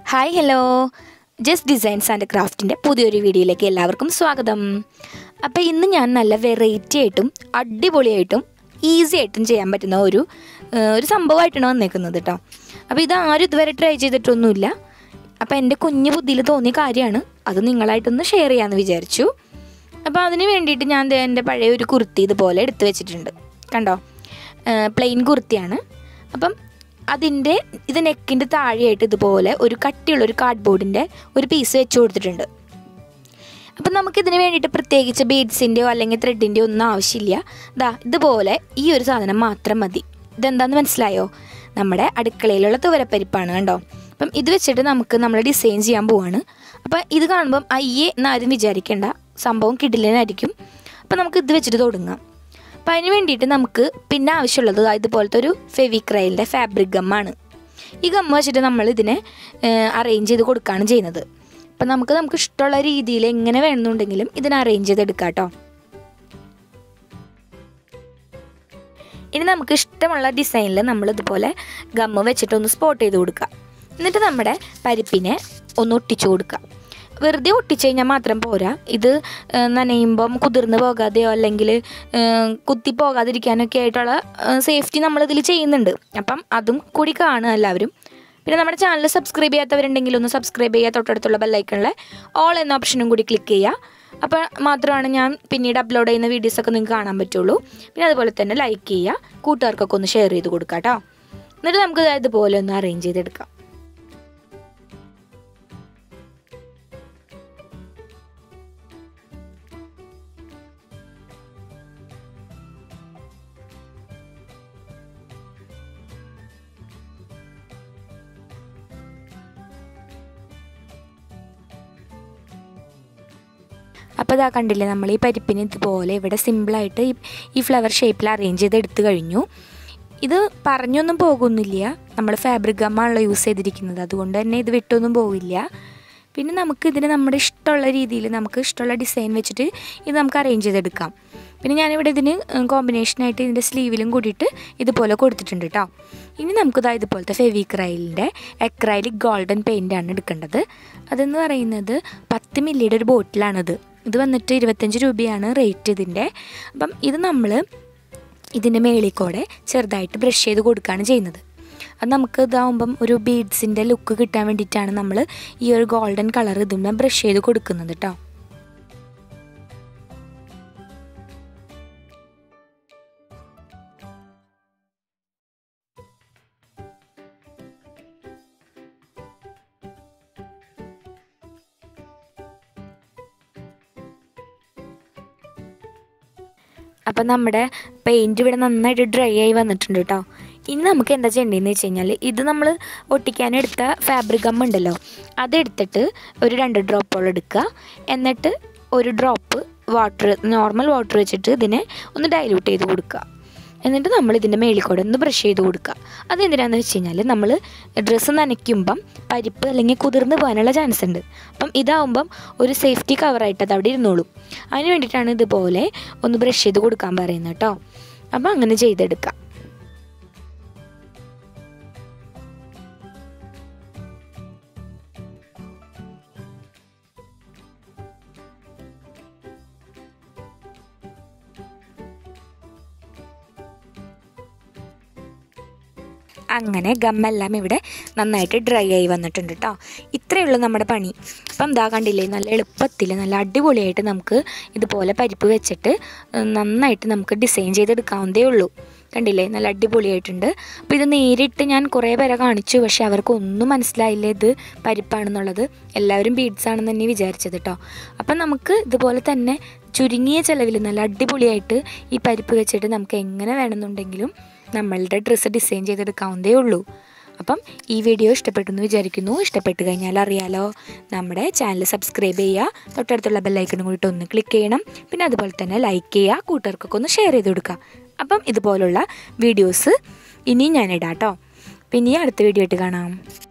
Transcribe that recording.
hi hello just designs and ക്രാഫ്റ്റിൻ്റെ പുതിയൊരു വീഡിയോയിലേക്ക് എല്ലാവർക്കും സ്വാഗതം അപ്പോൾ ഇന്ന് ഞാൻ നല്ല വെറൈറ്റി ആയിട്ടും അടിപൊളിയായിട്ടും ഈസി ആയിട്ടും ചെയ്യാൻ പറ്റുന്ന ഒരു ഏഹ്, ഒരു സംഭവമായിട്ടാണ് വന്നേക്കുന്നത് കേട്ടോ അപ്പോൾ ഇത് ആരും ഇതുവരെ ട്രൈ ചെയ്തിട്ടൊന്നുമില്ല അപ്പോൾ എൻ്റെ കുഞ്ഞു ബുദ്ധിയിൽ തോന്നിയ കാര്യമാണ് അത് നിങ്ങളായിട്ടൊന്ന് ഷെയർ ചെയ്യാമെന്ന് വിചാരിച്ചു അപ്പോൾ അതിന് വേണ്ടിയിട്ട് ഞാൻ ദേ എൻ്റെ പഴയ ഒരു കുർത്തി ഇതുപോലെ എടുത്തു വെച്ചിട്ടുണ്ട് കണ്ടോ പ്ലെയിൻ കുർത്തിയാണ് അപ്പം അതിൻ്റെ ഇത് നെക്കിൻ്റെ താഴെയായിട്ട് ഇതുപോലെ ഒരു കട്ടിയുള്ള ഒരു കാർഡ്ബോർഡിൻ്റെ ഒരു പീസ് വെച്ച് കൊടുത്തിട്ടുണ്ട് അപ്പം നമുക്കിതിന് വേണ്ടിയിട്ട് പ്രത്യേകിച്ച് ബീഡ്സിൻ്റെയോ അല്ലെങ്കിൽ ത്രെഡിൻ്റെയോ ഒന്നും ആവശ്യമില്ല ദാ ഇതുപോലെ ഈ ഒരു സാധനം മാത്രം മതി ഇതെന്താന്ന് മനസ്സിലായോ നമ്മുടെ അടുക്കളയിലുള്ള തുവരപ്പരിപ്പാണ് കണ്ടോ അപ്പം ഇത് വെച്ചിട്ട് നമുക്ക് നമ്മൾ ഡിസൈൻ ചെയ്യാൻ പോവാണ് അപ്പം ഇത് കാണുമ്പം അയ്യേ എന്നാരും വിചാരിക്കേണ്ട സംഭവം കിടിലനായിരിക്കും അപ്പം നമുക്ക് ഇത് വെച്ചിട്ട് തുടങ്ങാം അപ്പം അതിന് വേണ്ടിയിട്ട് നമുക്ക് പിന്നെ ആവശ്യമുള്ളത് ദാ ഇതുപോലത്തെ ഒരു ഫെവിക്രൈലിൻ്റെ ഫാബ്രിക് ഗമ്മാണ് ഈ ഗമ്മ വെച്ചിട്ട് നമ്മൾ ഇതിനെ അറേഞ്ച് ചെയ്ത് കൊടുക്കുകയാണ് ചെയ്യുന്നത് അപ്പം നമുക്ക് നമുക്ക് ഇഷ്ടമുള്ള രീതിയിൽ എങ്ങനെ വേണമെന്നുണ്ടെങ്കിലും ഇതിനെ അറേഞ്ച് ചെയ്തെടുക്കാം കേട്ടോ ഇനി നമുക്ക് ഇഷ്ടമുള്ള ഡിസൈനിൽ നമ്മൾ ഇതുപോലെ ഗമ്മ വെച്ചിട്ട് ഒന്ന് സ്പോട്ട് ചെയ്ത് കൊടുക്കുക എന്നിട്ട് നമ്മുടെ പരിപ്പിനെ ഒന്ന് ഒട്ടിച്ചു കൊടുക്കുക വെറുതെ ഒട്ടിച്ചു കഴിഞ്ഞാൽ മാത്രം പോരാ ഇത് ഏ, നനയുമ്പം കുതിർന്ന് പോകാതെയോ അല്ലെങ്കിൽ ഏ, കുത്തി പോകാതിരിക്കാനൊക്കെ ആയിട്ടുള്ള സേഫ്റ്റി നമ്മളിതിൽ ചെയ്യുന്നുണ്ട് അപ്പം അതും കൂടി കാണുക എല്ലാവരും പിന്നെ നമ്മുടെ ചാനൽ സബ്സ്ക്രൈബ് ചെയ്യാത്തവരുണ്ടെങ്കിൽ ഒന്ന് സബ്സ്ക്രൈബ് ചെയ്യുക തൊട്ടടുത്തുള്ള ബെല്ലൈക്കണിലെ ഓൾ എന്ന ഓപ്ഷനും കൂടി ക്ലിക്ക് ചെയ്യുക അപ്പോൾ മാത്രമാണ് ഞാൻ പിന്നീട് അപ്ലോഡ് ചെയ്യുന്ന വീഡിയോസൊക്കെ നിങ്ങൾക്ക് കാണാൻ പറ്റുള്ളൂ പിന്നെ അതുപോലെ തന്നെ ലൈക്ക് ചെയ്യുക കൂട്ടുകാർക്കൊക്കെ ഒന്ന് ഷെയർ ചെയ്ത് കൊടുക്കുക കേട്ടോ എന്നിട്ട് നമുക്ക് ദാ ഇതുപോലെ ഒന്ന് അറേഞ്ച് ചെയ്തെടുക്കാം അപ്പോൾ ഇതാ കണ്ടില്ലേ നമ്മൾ ഈ പരിപ്പിന് ഇതുപോലെ ഇവിടെ സിമ്പിളായിട്ട് ഈ ഈ ഫ്ലവർ ഷേപ്പിൽ അറേഞ്ച് ചെയ്ത് എടുത്തു കഴിഞ്ഞു ഇത് പറഞ്ഞൊന്നും പോകുന്നില്ല നമ്മൾ ഫാബ്രിക് ഗമ്മാണല്ലോ യൂസ് ചെയ്തിരിക്കുന്നത് അതുകൊണ്ട് തന്നെ ഇത് വിട്ടൊന്നും പോവില്ല പിന്നെ നമുക്ക് ഇതിന് നമ്മുടെ ഇഷ്ടമുള്ള രീതിയിൽ നമുക്ക് ഇഷ്ടമുള്ള ഡിസൈൻ വെച്ചിട്ട് ഇത് നമുക്ക് അറേഞ്ച് ചെയ്തെടുക്കാം പിന്നെ ഞാനിവിടെ ഇതിന് കോമ്പിനേഷനായിട്ട് ഇതിൻ്റെ സ്ലീവിലും കൂടിയിട്ട് ഇതുപോലെ കൊടുത്തിട്ടുണ്ട് കേട്ടോ ഇനി നമുക്കിതാ ഇതുപോലത്തെ ഫെവിക്രൈലിൻ്റെ എക്രൈലിക് ഗോൾഡൻ പെയിൻ്റാണ് എടുക്കേണ്ടത് അതെന്ന് പറയുന്നത് പത്ത് മില്ലിയുടെ ഒരു ബോട്ടിലാണിത് ഇത് വന്നിട്ട് ഇരുപത്തഞ്ച് രൂപയാണ് റേറ്റ് ഇതിൻ്റെ അപ്പം ഇത് നമ്മൾ ഇതിൻ്റെ മേളിൽ കൂടെ ചെറുതായിട്ട് ബ്രഷ് ചെയ്ത് കൊടുക്കുകയാണ് ചെയ്യുന്നത് അത് നമുക്ക് ഇതാവുമ്പം ഒരു ബീഡ്സിൻ്റെ ലുക്ക് കിട്ടാൻ വേണ്ടിയിട്ടാണ് നമ്മൾ ഈ ഒരു ഗോൾഡൻ കളർ ഇതിന്മേൽ ബ്രഷ് ചെയ്ത് കൊടുക്കുന്നത് കേട്ടോ അപ്പം നമ്മുടെ പെയിൻറ്റ് ഇവിടെ നന്നായിട്ട് ഡ്രൈ ആയി വന്നിട്ടുണ്ട് കേട്ടോ ഇനി നമുക്ക് എന്താ ചെയ്യേണ്ടതെന്ന് വെച്ച് കഴിഞ്ഞാൽ ഇത് നമ്മൾ ഒട്ടിക്കാനെടുത്ത ഫാബ്രിക് ഗം ഉണ്ടല്ലോ അതെടുത്തിട്ട് ഒരു രണ്ട് ഡ്രോപ്പോളം എടുക്കുക എന്നിട്ട് ഒരു ഡ്രോപ്പ് വാട്ടർ നോർമൽ വാട്ടർ വെച്ചിട്ട് ഇതിനെ ഒന്ന് ഡൈല്യൂട്ട് ചെയ്ത് കൊടുക്കുക എന്നിട്ട് നമ്മൾ ഇതിൻ്റെ മേളിൽ കൂടെ ഒന്ന് ബ്രഷ് ചെയ്ത് കൊടുക്കുക അതെന്തിനാന്ന് വെച്ച് കഴിഞ്ഞാൽ നമ്മൾ ഡ്രസ്സ് നനയ്ക്കുമ്പം പരിപ്പ് അല്ലെങ്കിൽ കുതിർന്ന് പോകാനുള്ള ചാൻസ് ഉണ്ട് അപ്പം ഇതാവുമ്പം ഒരു സേഫ്റ്റി കവറായിട്ട് അത് അവിടെ ഇരുന്നോളും അതിന് വേണ്ടിയിട്ടാണ് ഇതുപോലെ ഒന്ന് ബ്രഷ് ചെയ്ത് കൊടുക്കാൻ പറയുന്നത് കേട്ടോ അപ്പം അങ്ങനെ ചെയ്തെടുക്കാം അങ്ങനെ ഗമ്മെല്ലാം ഇവിടെ നന്നായിട്ട് ഡ്രൈ ആയി വന്നിട്ടുണ്ട് കേട്ടോ ഇത്രയേ ഉള്ളൂ നമ്മുടെ പണി അപ്പം എന്താ കണ്ടില്ലേ നല്ല എളുപ്പത്തിൽ നല്ല അടിപൊളിയായിട്ട് നമുക്ക് ഇതുപോലെ പരിപ്പ് വെച്ചിട്ട് ഉം, നന്നായിട്ട് നമുക്ക് ഡിസൈൻ ചെയ്തെടുക്കാവുന്നതേ ഉള്ളൂ കണ്ടില്ലേ നല്ല അടിപൊളിയായിട്ടുണ്ട് അപ്പോൾ ഇത് നേരിട്ട് ഞാൻ കുറേ പേരെ കാണിച്ചു പക്ഷേ അവർക്ക് ഒന്നും മനസ്സിലായില്ല ഇത് പരിപ്പാണെന്നുള്ളത് എല്ലാവരും ബീഡ്സ് ആണെന്ന് തന്നെ വിചാരിച്ചത് കേട്ടോ അപ്പം നമുക്ക് ഇതുപോലെ തന്നെ ചുരുങ്ങിയ ചിലവിൽ നല്ല അടിപൊളിയായിട്ട് ഈ പരിപ്പ് വെച്ചിട്ട് നമുക്ക് എങ്ങനെ വേണമെന്നുണ്ടെങ്കിലും നമ്മളുടെ ഡ്രസ്സ് ഡിസൈൻ ചെയ്തെടുക്കാവുന്നതേ ഉള്ളൂ അപ്പം ഈ വീഡിയോ ഇഷ്ടപ്പെട്ടു എന്ന് വിചാരിക്കുന്നു ഇഷ്ടപ്പെട്ട് കഴിഞ്ഞാൽ അറിയാലോ നമ്മുടെ ചാനൽ സബ്സ്ക്രൈബ് ചെയ്യുക തൊട്ടടുത്തുള്ള ബെല്ലൈക്കണും കൂടിയിട്ട് ഒന്ന് ക്ലിക്ക് ചെയ്യണം പിന്നെ അതുപോലെ തന്നെ ലൈക്ക് ചെയ്യുക കൂട്ടുകാർക്കൊക്കെ ഒന്ന് ഷെയർ ചെയ്ത് കൊടുക്കുക അപ്പം ഇതുപോലുള്ള വീഡിയോസ് ഇനിയും ഞാൻ ഇടാം കേട്ടോ പിന്നെ ഈ അടുത്ത വീഡിയോ ആയിട്ട് കാണാം